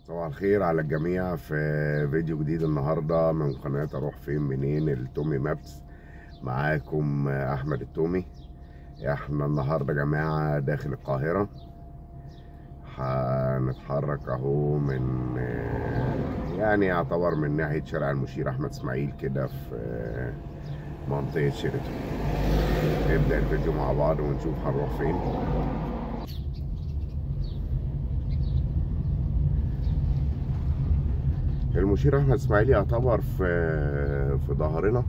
صباح الخير على الجميع في فيديو جديد النهارده من قناه اروح فين منين التومي مابس معاكم احمد التومي احنا النهارده يا جماعه داخل القاهره هنتحرك اهو من يعني يعتبر من ناحيه شارع المشير احمد اسماعيل كده في منطقه شيراتون نبدا الفيديو مع بعض ونشوف هنروح فين المشير احمد اسماعيل يعتبر في في ظهرنا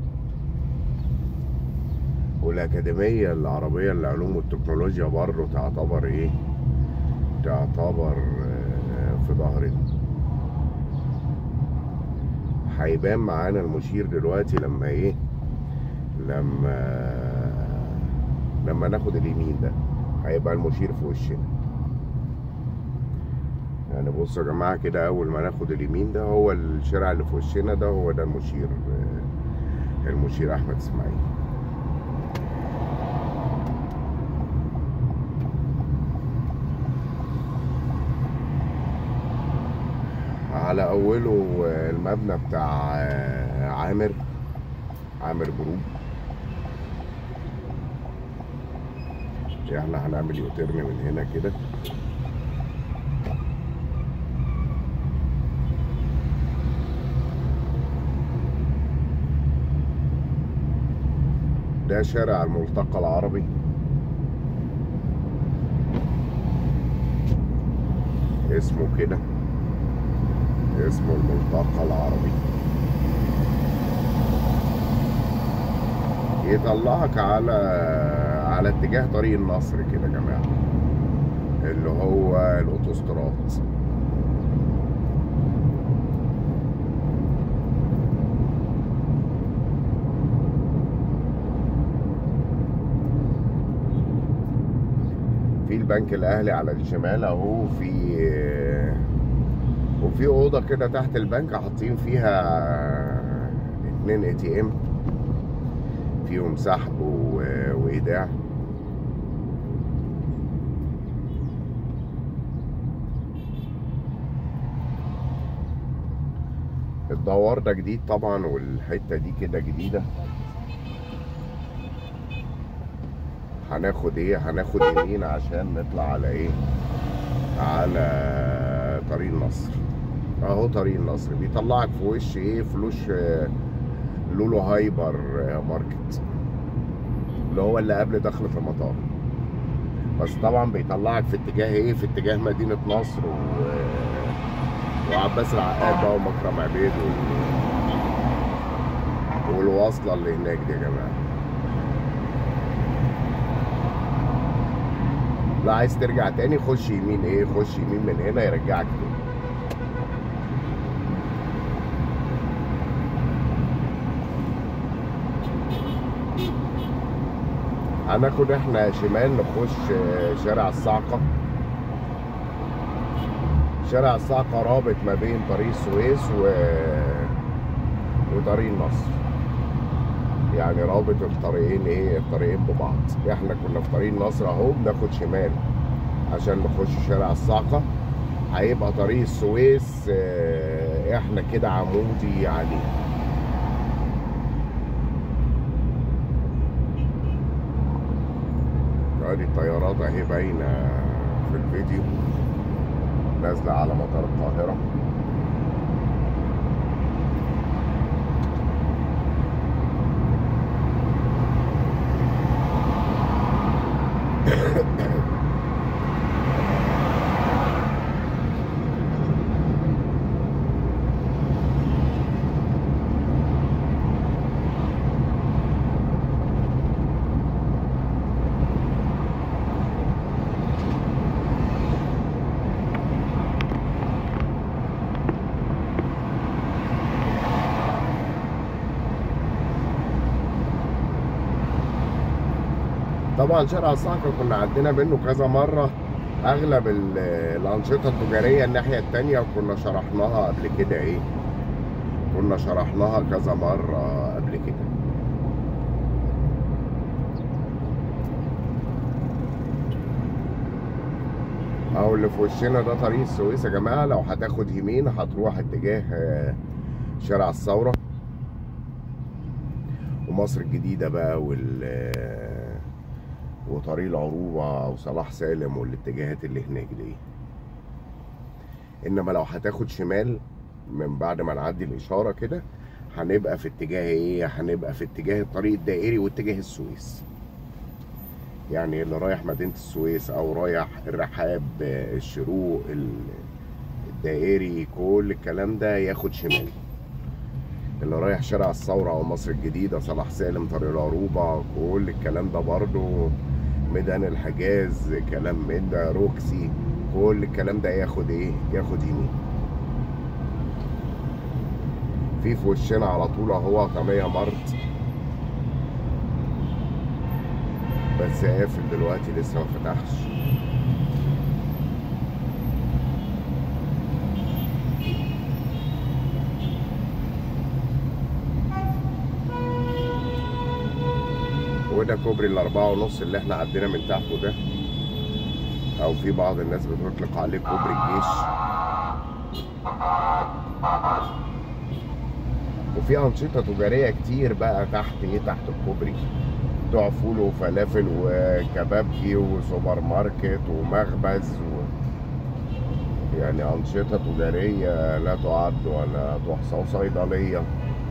والاكاديميه العربيه للعلوم والتكنولوجيا برضه تعتبر ايه تعتبر في ظهرنا هيبان معانا المشير دلوقتي لما ايه لما لما ناخد اليمين ده هيبقى المشير في وشنا يعني بصوا يا جماعه كده اول ما ناخد اليمين ده هو الشارع اللي في وشنا ده هو ده المشير المشير احمد اسماعيل على اوله المبنى بتاع عامر عامر جروب احنا هنعمل يوتيرن من هنا كده ده شارع الملتقى العربي اسمه كده اسمه الملتقى العربي يطلعك على على اتجاه طريق النصر كده يا جماعه اللي هو الاوتوستراد في البنك الاهلي على الشمال اهو في وفي اوضه كده تحت البنك حاطين فيها اتنين اي تي ام فيهم سحب وايداع الدوار ده جديد طبعا والحته دي كده جديده هناخد ايه هناخد يمين عشان نطلع على ايه على طريق النصر اهو طريق النصر بيطلعك في وش ايه فلوش لولو هايبر ماركت اللي هو اللي قبل دخلة المطار بس طبعا بيطلعك في اتجاه ايه في اتجاه مدينة نصر و... وعباس العقاد بقى ومكرم عبيد وال... والواصلة اللي هناك دي يا جماعة لا عايز ترجع تاني خش يمين ايه خش يمين من هنا يرجعك تاني هناخد احنا شمال نخش شارع الصعقة شارع الصعقة رابط ما بين طريق السويس و... وطريق النصر يعني رابط الطريقين ايه الطريقين ببعض احنا كنا في طريق النصر اهو بناخد شمال عشان نخش شارع الصعقة هيبقى طريق السويس احنا كده عمودي عليه ادي الطيارات اهي باينه في الفيديو نازله على مطار القاهره طبعا شارع الصحراء كنا عدينا منه كذا مره اغلب الانشطه التجاريه الناحيه التانية وكنا شرحناها قبل كده ايه كنا شرحناها كذا مره قبل كده اهو اللي في وشنا ده طريق السويس يا جماعه لو هتاخد يمين هتروح اتجاه آه، شارع الثوره ومصر الجديده بقى وال آه، وطريق العروبه وصلاح سالم والاتجاهات اللي هناك دي انما لو هتاخد شمال من بعد ما نعدي الاشاره كده هنبقى في اتجاه ايه هنبقى في اتجاه الطريق الدائري واتجاه السويس يعني اللي رايح مدينة السويس أو رايح الرحاب آه، الشروق ال- الدائري كل الكلام ده ياخد شمال اللي رايح شارع الثورة أو مصر الجديدة صلاح سالم طريق العروبة كل الكلام ده برضو ميدان الحجاز كلام من ده روكسي كل الكلام ده ياخد ايه ياخد يمين في في وشنا على طول اهو طمية مرت بس قافل دلوقتي لسه ما فتحش وده كوبري الأربعة ونص اللي احنا عدينا من تحته ده أو في بعض الناس بتطلق عليه كوبري الجيش وفي أنشطة تجارية كتير بقى تحت إيه تحت الكوبري بتوع فول وفلافل وكبابجي وسوبر ماركت ومخبز و... يعني أنشطة تجارية لا تعد ولا تحصى وصيدلية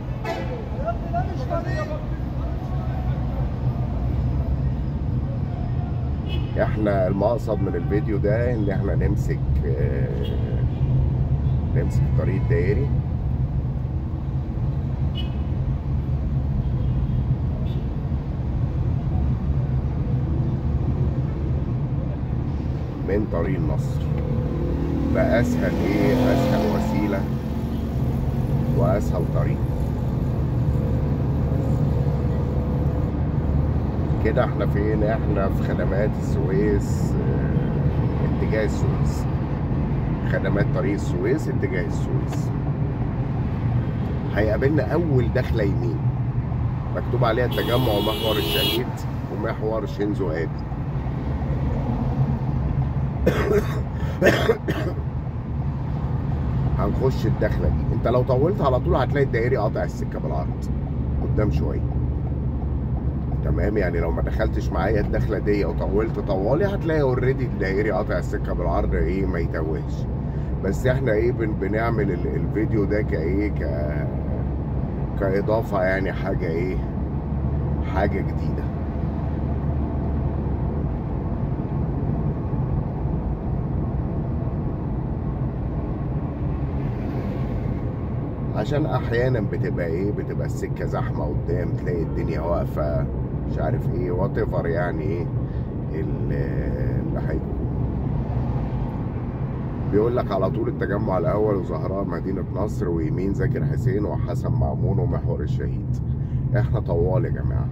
احنا المقصد من الفيديو ده ان احنا نمسك آه، نمسك الطريق الدائري من طريق النصر ده اسهل ايه اسهل وسيله واسهل طريق كده احنا فين احنا في خدمات السويس اه، اتجاه السويس خدمات طريق السويس اتجاه السويس هيقابلنا اول دخله يمين مكتوب عليها التجمع ومحور الشهيد ومحور شينزو ابي هنخش الدخله دي انت لو طولت على طول هتلاقي الدائري قاطع السكه بالعرض قدام شويه تمام يعني لو ما دخلتش معايا الدخله دي وطولت طوالي هتلاقي اوريدي الدائري قاطع السكه بالعرض ايه ما يتوهش بس احنا ايه بن بنعمل ال- الفيديو ده كايه ك كاضافه يعني حاجه ايه حاجه جديده عشان احيانا بتبقى ايه بتبقى السكه زحمه قدام تلاقي الدنيا واقفه مش عارف ايه وات ايفر يعني ايه ال- اللي هيكون بيقول لك على طول التجمع الاول وزهراء مدينه نصر ويمين زكي حسين وحسن مامون ومحور الشهيد احنا طوال يا جماعه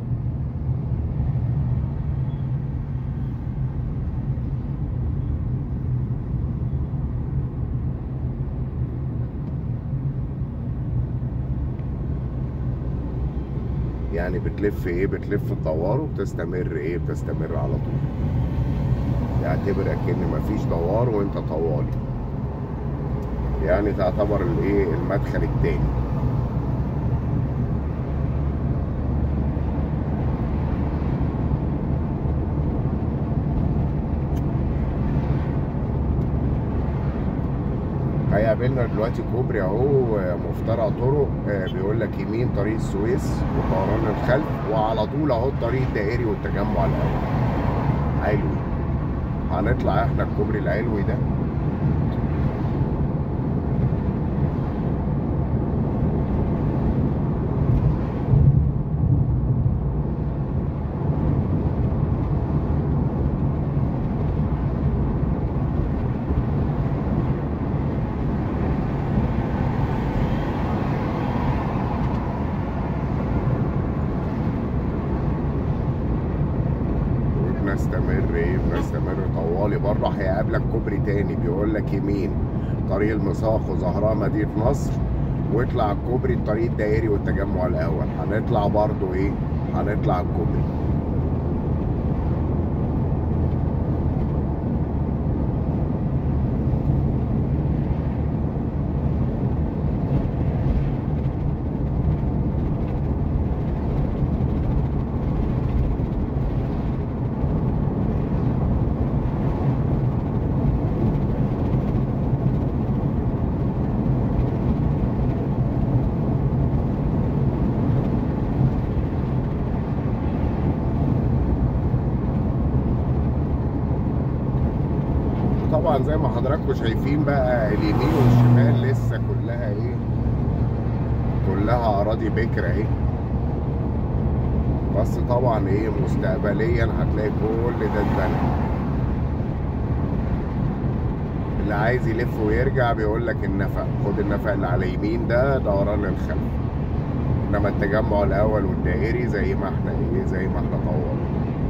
يعني بتلف ايه بتلف الدوار وبتستمر ايه بتستمر على طول يعتبر اكن مفيش دوار وانت طوالي يعني تعتبر الايه المدخل التاني هيقابلنا دلوقتي كوبري اهو آه، مفترع طرق آه، بيقول لك يمين طريق السويس وطيران الخلف وعلى طول اهو الطريق الدائري والتجمع الاول علوي هنطلع احنا الكوبري العلوي ده وبنستمر ايه بنستمر طوالي بره هيقابلك كوبري تاني بيقول لك يمين طريق المساق وزهراء مدينة نصر واطلع الكوبري الطريق الدائري والتجمع الاول هنطلع برضو ايه هنطلع الكوبري طبعا زي ما حضراتكم شايفين بقى اليمين والشمال لسه كلها ايه كلها اراضي بكر اهي بس طبعا ايه مستقبليا هتلاقي كل ده اتبنى اللي عايز يلف ويرجع بيقول لك النفق خد النفق اللي على اليمين ده دوران الخلف انما التجمع الاول والدائري زي ما احنا ايه زي ما احنا طورنا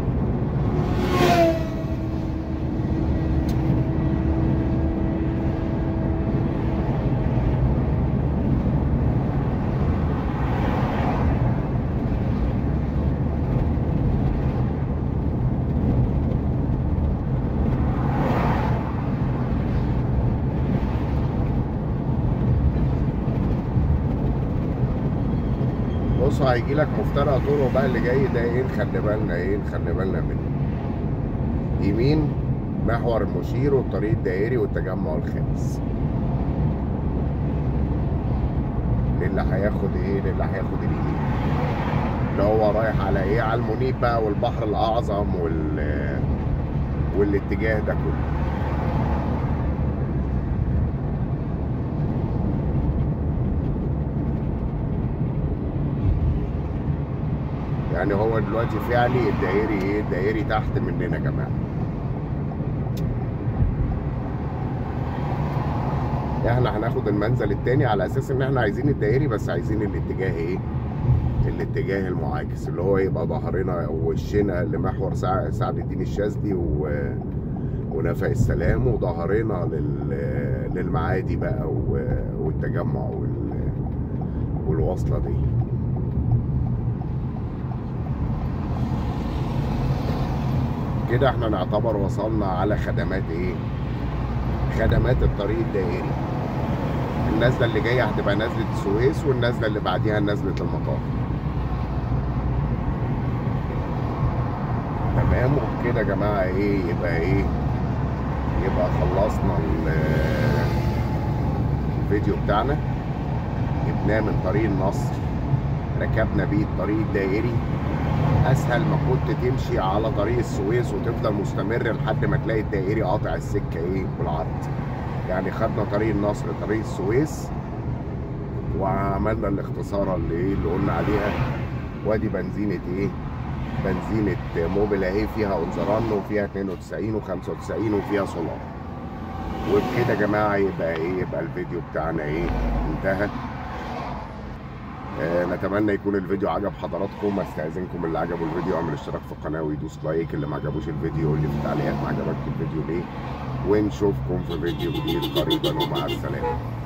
بص هيجي لك مفترق طرق بقى اللي جاي ده ايه نخلي بالنا ايه نخلي بالنا منه يمين محور المشير والطريق الدائري والتجمع الخامس للي هياخد ايه للي هياخد اليمين اللي هو رايح على ايه على المنيب بقى والبحر الاعظم وال والاتجاه ده كله يعني هو دلوقتي فعلي الدائري ايه الدائري تحت مننا يا جماعه احنا هناخد المنزل التاني على اساس ان احنا عايزين الدائري بس عايزين الاتجاه ايه الاتجاه المعاكس اللي هو يبقى ظهرنا ووشنا لمحور سع- سعد الدين الشاذلي و... ونفق السلام وظهرنا لل... للمعادي بقى و... والتجمع وال... والوصله دي كده احنا نعتبر وصلنا على خدمات ايه خدمات الطريق الدائري النازله اللي جايه هتبقى نزله السويس والنازله اللي بعديها نزله المطار تمام وبكده يا جماعه ايه يبقى ايه يبقى خلصنا ال- الفيديو بتاعنا جبناه من طريق النصر ركبنا بيه الطريق الدائري اسهل ما كنت تمشي على طريق السويس وتفضل مستمر لحد ما تلاقي الدائري قاطع السكه ايه بالعرض يعني خدنا طريق النصر طريق السويس وعملنا الاختصار اللي ايه اللي قلنا عليها وادي بنزينه ايه بنزينه موبيل اهي فيها اونزران وفيها 92 و95 وفيها سولار وبكده يا جماعه يبقى ايه يبقى الفيديو بتاعنا ايه انتهى آه، نتمنى يكون الفيديو عجب حضراتكم استاذنكم اللي عجبه الفيديو يعمل اشتراك في القناه ويدوس لايك اللي ما عجبوش الفيديو يقول لي في التعليقات ما عجبكش الفيديو ليه ونشوفكم في فيديو جديد قريبا ومع السلامه